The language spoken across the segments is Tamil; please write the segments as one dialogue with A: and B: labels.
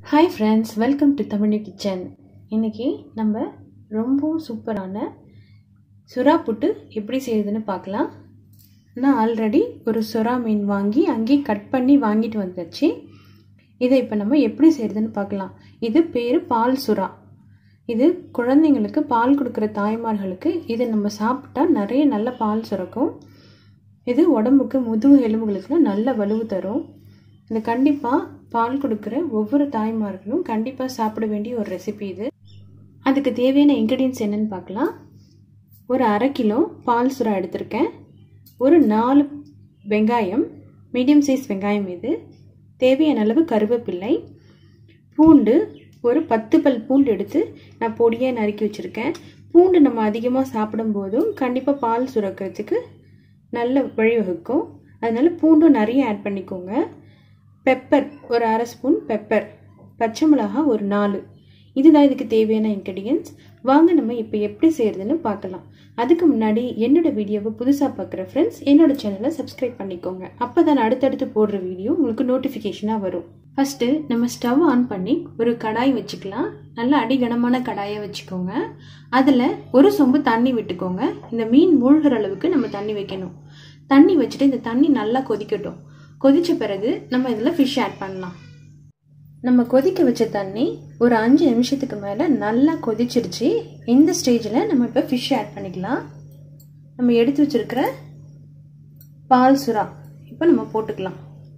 A: hi friends welcome to Tamil kitchen இன்றைக்கி நம்ம ரொம்பவும் சூப்பரான சுறா புட்டு எப்படி செய்யுதுன்னு பார்க்கலாம் நான் ஆல்ரெடி ஒரு சுறா மீன் வாங்கி அங்கேயே கட் பண்ணி வாங்கிட்டு வந்துச்சு இதை இப்போ நம்ம எப்படி செய்கிறதுன்னு பார்க்கலாம் இது பேர் பால் சுறா இது குழந்தைங்களுக்கு பால் கொடுக்குற தாய்மார்களுக்கு இதை நம்ம சாப்பிட்டா நிறைய நல்ல பால் சுரக்கும் இது உடம்புக்கு முதுகு எலும்புகளுக்குலாம் நல்ல வலுவு தரும் இது கண்டிப்பாக பால் கொடுக்குற ஒவ்வொரு தாய்மார்களும் கண்டிப்பாக சாப்பிட வேண்டிய ஒரு ரெசிபி இது அதுக்கு தேவையான இன்க்ரீடியன்ஸ் என்னென்னு பார்க்கலாம் ஒரு அரை கிலோ பால் சுறா எடுத்திருக்கேன் ஒரு நாலு வெங்காயம் மீடியம் சைஸ் வெங்காயம் இது தேவையான அளவு கருவேப்பிள்ளை பூண்டு ஒரு பத்து பல் பூண்டு எடுத்து நான் பொடியாக நறுக்கி வச்சுருக்கேன் பூண்டு நம்ம அதிகமாக சாப்பிடும்போதும் கண்டிப்பாக பால் சுரக்கிறதுக்கு நல்ல வழிவகுக்கும் அதனால் பூண்டும் நிறைய ஆட் பண்ணிக்கோங்க பெப்பர் ஒரு அரை ஸ்பூன் பெப்பர் பச்சை மிளகா ஒரு நாலு இதுதான் இதுக்கு தேவையான இன்க்ரீடியன்ஸ் வாங்க நம்ம இப்போ எப்படி செய்கிறதுன்னு பார்க்கலாம் அதுக்கு முன்னாடி என்னோட வீடியோவை புதுசாக பார்க்குற ஃப்ரெண்ட்ஸ் என்னோட சேனலை சப்ஸ்கிரைப் பண்ணிக்கோங்க அப்போ தான் அடுத்தடுத்து போடுற வீடியோ உங்களுக்கு நோட்டிஃபிகேஷனாக வரும் ஃபஸ்ட்டு நம்ம ஸ்டவ் ஆன் பண்ணி ஒரு கடாய் வச்சுக்கலாம் நல்ல அடிகனமான கடாயை வச்சுக்கோங்க அதில் ஒரு சொம்பு தண்ணி விட்டுக்கோங்க இந்த மீன் மூழ்கிற அளவுக்கு நம்ம தண்ணி வைக்கணும் தண்ணி வச்சுட்டு இந்த தண்ணி நல்லா கொதிக்கட்டும் கொதித்த பிறகு நம்ம இதில் ஃபிஷ் ஆட் பண்ணலாம் நம்ம கொதிக்க வச்ச தண்ணி ஒரு அஞ்சு நிமிஷத்துக்கு மேலே நல்லா கொதிச்சிருச்சு இந்த ஸ்டேஜில் நம்ம இப்போ ஃபிஷ் ஆட் பண்ணிக்கலாம் நம்ம எடுத்து வச்சுருக்கிற பால் சுறா இப்போ நம்ம போட்டுக்கலாம்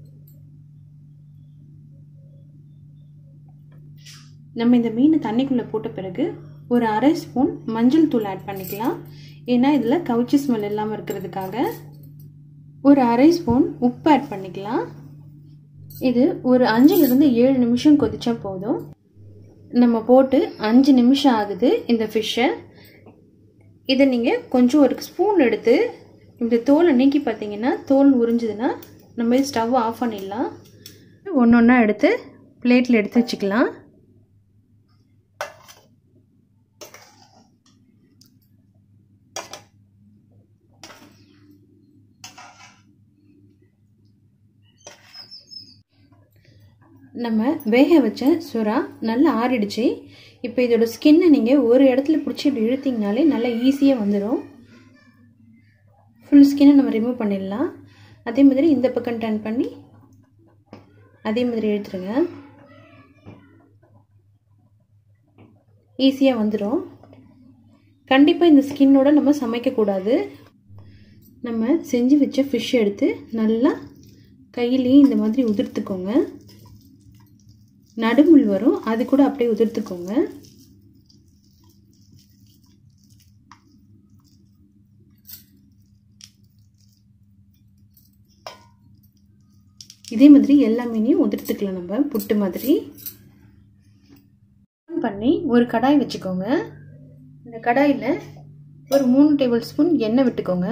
A: நம்ம இந்த மீன் தண்ணிக்குள்ளே போட்ட பிறகு ஒரு அரை ஸ்பூன் மஞ்சள் தூள் ஆட் பண்ணிக்கலாம் ஏன்னா இதில் கவுச்சி ஸ்மெல் இல்லாமல் இருக்கிறதுக்காக ஒரு அரை ஸ்பூன் உப்பு ஆட் பண்ணிக்கலாம் இது ஒரு அஞ்சுலேருந்து ஏழு நிமிஷம் கொதிச்சா போதும் நம்ம போட்டு அஞ்சு நிமிஷம் ஆகுது இந்த ஃபிஷ்ஷை இதை நீங்கள் கொஞ்சம் ஒரு ஸ்பூன் எடுத்து இந்த தோலை நீக்கி பார்த்தீங்கன்னா தோல் உறிஞ்சுதுன்னா நம்ம ஸ்டவ் ஆஃப் பண்ணிடலாம் ஒன்று ஒன்றா எடுத்து பிளேட்டில் எடுத்து வச்சுக்கலாம் நம்ம வேக வச்ச சுறா நல்லா ஆறிடுச்சு இப்போ இதோட ஸ்கின்னை நீங்கள் ஒரு இடத்துல பிடிச்சி இப்படி இழுத்திங்கனாலே நல்லா ஈஸியாக வந்துடும் ஃபுல் ஸ்கின்னை நம்ம ரிமூவ் பண்ணிடலாம் அதே மாதிரி இந்த பக்கம் டர்ன் பண்ணி அதே மாதிரி இழுத்துருங்க ஈஸியாக வந்துடும் கண்டிப்பாக இந்த ஸ்கின்னோட நம்ம சமைக்கக்கூடாது நம்ம செஞ்சு வச்ச ஃபிஷ் எடுத்து நல்லா கையிலேயே இந்த மாதிரி உதிர்த்துக்கோங்க நடுமுள் வரும் அது கூட அப்படியே உதிர்த்துக்கோங்க இதே மாதிரி எல்லா மீனையும் உதிர்த்துக்கலாம் நம்ம புட்டு மாதிரி பண்ணி ஒரு கடாய் வச்சுக்கோங்க இந்த கடாயில் ஒரு மூணு டேபிள் ஸ்பூன் எண்ணெய் விட்டுக்கோங்க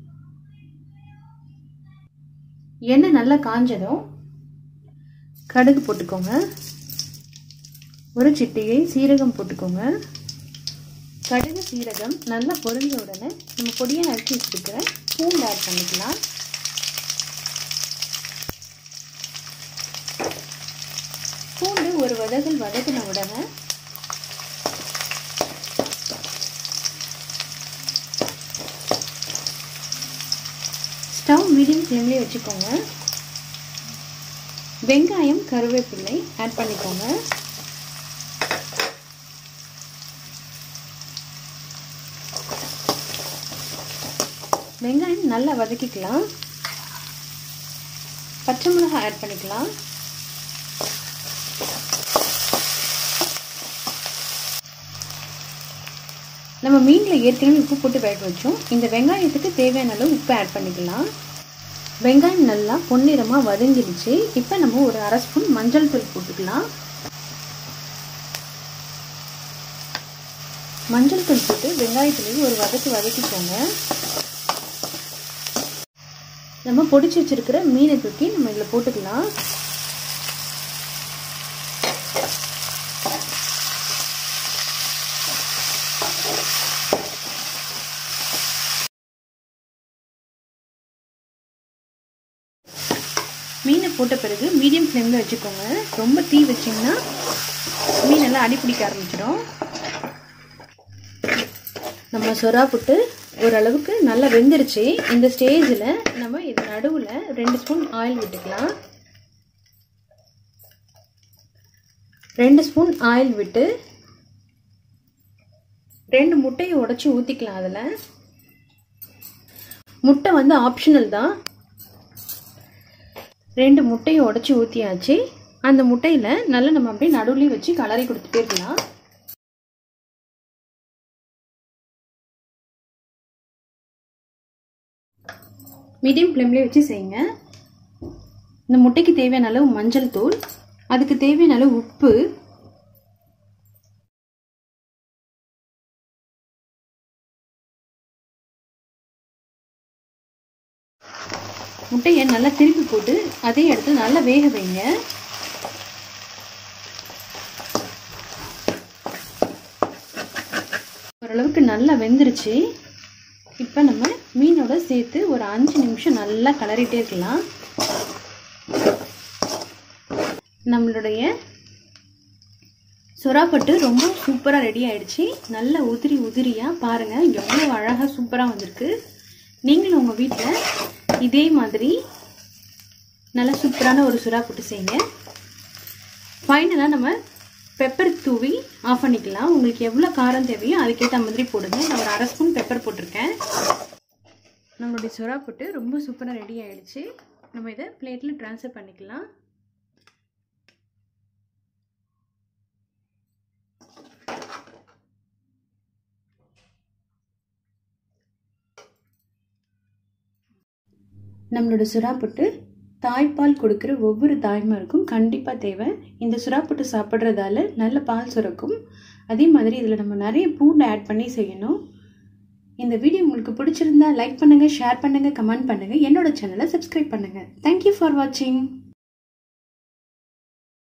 A: எண்ணெய் நல்லா காஞ்சதும் கடுகு போட்டுக்கோங்க ஒரு சிட்டிகை சீரகம் போட்டுக்கோங்க கடுகு சீரகம் நல்லா பொரிஞ்ச உடனே நம்ம பொடியை நறுக்கி வச்சுருக்கிற பூண்டு ஆட் பண்ணிக்கலாம் பூண்டு ஒரு வதகல் வதக்கின உடனே ஸ்டவ் மீடியம் ஃப்ளேம்லேயே வச்சுக்கோங்க வெங்காயம் கருவேப்பிள்ளை ஆட் பண்ணிக்கோங்க வெங்காயம் நல்லா வதக்கிக்கலாம் பச்சை மிளகாய் ஆட் பண்ணிக்கலாம் நம்ம மீனில் ஏற்கனவே உப்பு போட்டு வேக வச்சோம் இந்த வெங்காயத்துக்கு தேவையான அளவு உப்பு ஆட் பண்ணிக்கலாம் வெங்காயம் நல்லா பொன்னிறமாக வதங்கிடுச்சு இப்போ நம்ம ஒரு அரை ஸ்பூன் மஞ்சள் தூள் போட்டுக்கலாம் மஞ்சள் தூள் போட்டு வெங்காயத்துலேயும் ஒரு வதக்கு வதக்கிக்கோங்க நம்ம பொடிச்சு வச்சிருக்கிற மீனை தூக்கி நம்ம இதில் போட்டுக்கலாம் மீனை எண்ணெய் போட்ட பிறகு மீடியம் ஃப்ளேமில் வச்சுக்கோங்க ரொம்ப தீ வச்சிங்கன்னா மீன் எல்லாம் அடிப்பிடிக்க ஆரம்பிச்சிடும் நம்ம சொரா புட்டு ஓரளவுக்கு நல்லா வெந்துருச்சு இந்த ஸ்டேஜில் நம்ம இது நடுவில் ரெண்டு ஸ்பூன் ஆயில் விட்டுக்கலாம் ரெண்டு ஸ்பூன் ஆயில் விட்டு ரெண்டு முட்டையை உடச்சி ஊற்றிக்கலாம் அதில் முட்டை வந்து ஆப்ஷனல் தான் ரெண்டு முட்டையை உடச்சி ஊற்றியாச்சு அந்த முட்டையில் நல்லா நம்ம அப்படியே நடுவுலையும் வச்சு கலரி கொடுத்துட்டே இருக்கலாம் மீடியம் ஃப்ளேம்லேயே வச்சு செய்யுங்க இந்த முட்டைக்கு தேவையான அளவு மஞ்சள் தூள் அதுக்கு தேவையான அளவு உப்பு முட்டையை நல்லா திருப்பி போட்டு அதே இடத்துல நல்லா வேக வைங்க ஓரளவுக்கு நல்லா வெந்துருச்சு இப்போ நம்ம மீனோட சேர்த்து ஒரு அஞ்சு நிமிஷம் நல்லா கலரிட்டே இருக்கலாம் நம்மளுடைய சொராப்பட்டு ரொம்ப சூப்பராக ரெடி ஆயிடுச்சு நல்ல உதிரி உதிரியாக பாருங்கள் எவ்வளோ அழகாக சூப்பராக வந்திருக்கு நீங்களும் உங்கள் வீட்டில் இதே மாதிரி நல்லா சூப்பரான ஒரு சுறா புட்டு செய்யுங்க ஃபைனலாக நம்ம பெப்பர் தூவி ஆஃப் பண்ணிக்கலாம் உங்களுக்கு எவ்வளோ காரம் தேவையோ அதுக்கேற்ற மாதிரி போடுங்க நான் ஒரு அரை ஸ்பூன் பெப்பர் போட்டிருக்கேன் நம்மளுடைய சுறா புட்டு ரொம்ப சூப்பராக ரெடி ஆகிடுச்சு நம்ம இதை பிளேட்டில் ட்ரான்ஸ்ஃபர் பண்ணிக்கலாம் நம்மளோட சுறாப்புட்டு தாய்ப்பால் கொடுக்குற ஒவ்வொரு தாய்மாருக்கும் கண்டிப்பாக தேவை இந்த சுறாப்புட்டு சாப்பிட்றதால நல்ல பால் சுரக்கும் அதே மாதிரி இதில் நம்ம நிறைய பூண்டு ஆட் பண்ணி செய்யணும் இந்த வீடியோ உங்களுக்கு பிடிச்சிருந்தா லைக் பண்ணுங்கள் ஷேர் பண்ணுங்கள் கமெண்ட் பண்ணுங்கள் என்னோட சேனலை சப்ஸ்கிரைப் பண்ணுங்கள் தேங்க்யூ ஃபார் வாட்சிங்